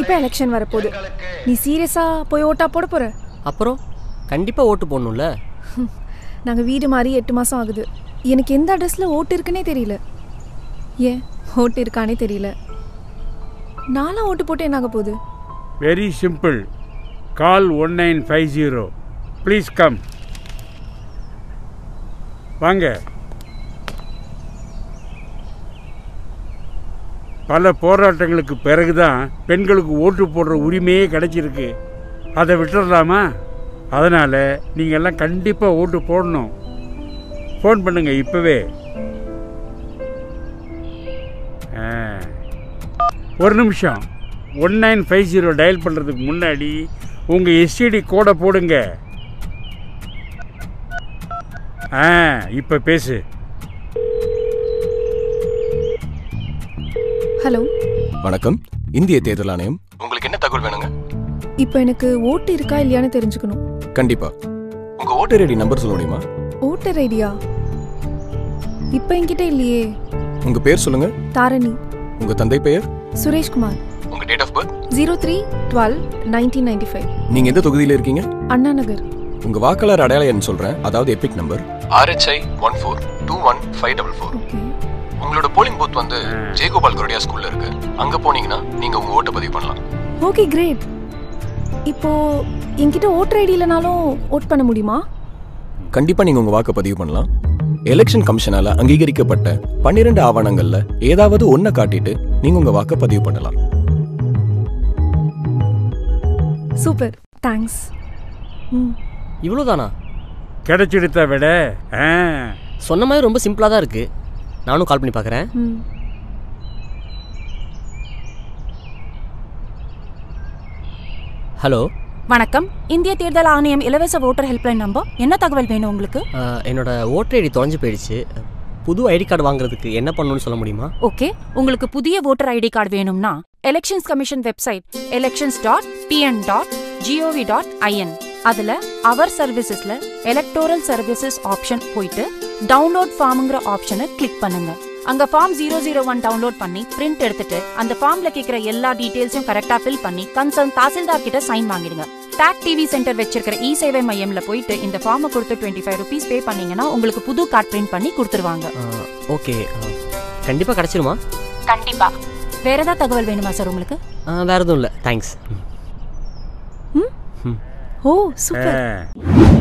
கண்டிப்பாக எலெக்ஷன் வரப்போகுது நீ சீரியஸாக போய் ஓட்டா போட போகிற அப்புறம் கண்டிப்பாக ஓட்டு போடணும்ல நாங்கள் வீடு மாறி எட்டு மாதம் ஆகுது எனக்கு எந்த அட்ரஸில் ஓட்டு இருக்குன்னே தெரியல ஏன் ஓட்டு இருக்கானே தெரியல நானும் ஓட்டு போட்டு என்னாக போகுது very simple call one nine five zero please come வாங்க பல போராட்டங்களுக்கு பிறகுதான் பெண்களுக்கு ஓட்டு போடுற உரிமையே கிடைச்சிருக்கு அதை விட்டுறலாமா அதனால் நீங்கள் எல்லாம் கண்டிப்பாக ஓட்டு போடணும் ஃபோன் பண்ணுங்க இப்போவே ஆ ஒரு நிமிஷம் one nine five zero dial பண்ணுறதுக்கு முன்னாடி உங்கள் எஸ்டிடி கோடை போடுங்க ஆ இப்போ பேசு ஹலோ வணக்கம் இந்திய தேர்தல் ஆணையம் உங்களுக்கு என்ன தகவல் வேணுங்க இப்போ எனக்கு ஓட்டு இருக்கா இல்லையான்னு தெரிஞ்சுக்கணும் கண்டிப்பா உங்க ஓட்டர் ஐடி நம்பர் சொல்ல முடியுமா ஓட்டர் ஐடியா இப்போ என்கிட்ட இல்லையே உங்க பேர் சொல்லுங்க தாரணி உங்க தந்தை பெயர் சுரேஷ்குமார் உங்க date of birth zero three twelve nineteen ninety five நீங்க எந்த தொகுதியில இருக்கீங்க அண்ணா நகர் உங்க வாக்காளர் அடையாள எண் சொல்றேன் அதாவது EPIC number RHI one four two one five double four okay உங்களோட போலிங் பூத் வந்து ஜெயகோபால் குரடியா ஸ்கூல்ல இருக்கு அங்க போனீங்கன்னா நீங்க உங்க ஓட்டை பதிவு பண்ணலாம் ஓகே கிரேட் இப்போ என்கிட்ட ஓட்டர் ஐடி இல்லைனாலும் ஓட் பண்ண முடியுமா கண்டிப்பா நீங்க உங்க வாக்கை பதிவு பண்ணலாம் எலெக்ஷன் கமிஷனால அங்கீகரிக்கப்பட்ட பன்னிரெண்டு ஆவணங்கள்ல ஏதாவது ஒன்றை காட்டிட்டு நீங்க உங்க வாக்கை பதிவு பண்ணலாம் சூப்பர் தேங்க்ஸ் ம் இவ்வளோதானா கிடைச்சிடுத்த விட ஆ சொன்ன மாதிரி ரொம்ப சிம்பிளாக தான் இருக்குது நானும் கால் பண்ணி பார்க்குறேன் ம் ஹலோ வணக்கம் இந்திய தேர்தல் ஆணையம் இலவச ஓட்டர் ஹெல்ப்லைன் நம்பர் என்ன தகவல் வேணும் உங்களுக்கு என்னோட ஓட்டர் ஐடி தொலைஞ்சு போயிடுச்சு புது ஐடி கார்டு வாங்குறதுக்கு என்ன பண்ணணும்னு சொல்ல முடியுமா ஓகே உங்களுக்கு புதிய ஓட்டர் ஐடி கார்டு வேணும்னா elections commission website elections dot PN dot GOV dot IN அதுல அவர் சர்வீசஸ்ல எலக்டோரல் சர்வீசஸ் ஆப்ஷன் போயிட்டு டவுன்லோட் ஃபார்ம்ங்கிற ஆப்ஷனை கிளிக் பண்ணுங்க அங்க form zero zero one download பண்ணி பிரிண்ட் எடுத்துட்டு அந்த ஃபார்ம்ல கேக்குற எல்லா டீடைல்ஸையும் கரெக்டா ஃபில் பண்ணி கன்சர்ன் தாசில்தார் கிட்ட சைன் வாங்கிடுங்க டாக் டிவி சென்டர் வச்சிருக்கிற இ சேவை மையம்ல போயிட்டு இந்த ஃபார்மை கொடுத்து டுவெண்ட்டி ஃபைவ் ருபீஸ் பே பண்ணீங்கன்னா உங்களுக்கு புது கார்டு பிரிண்ட் பண்ணி கொடுத்துருவாங்க ஓகே கண்டிப்பாக கிடச்சிருமா கண்டிப்பா வேற ஏதாவது தகவல் வேணுமா சார் உங்களுக்கு வேறு எதுவும் இல்லை தேங்க்ஸ் ஓ சூப்பர் ஆ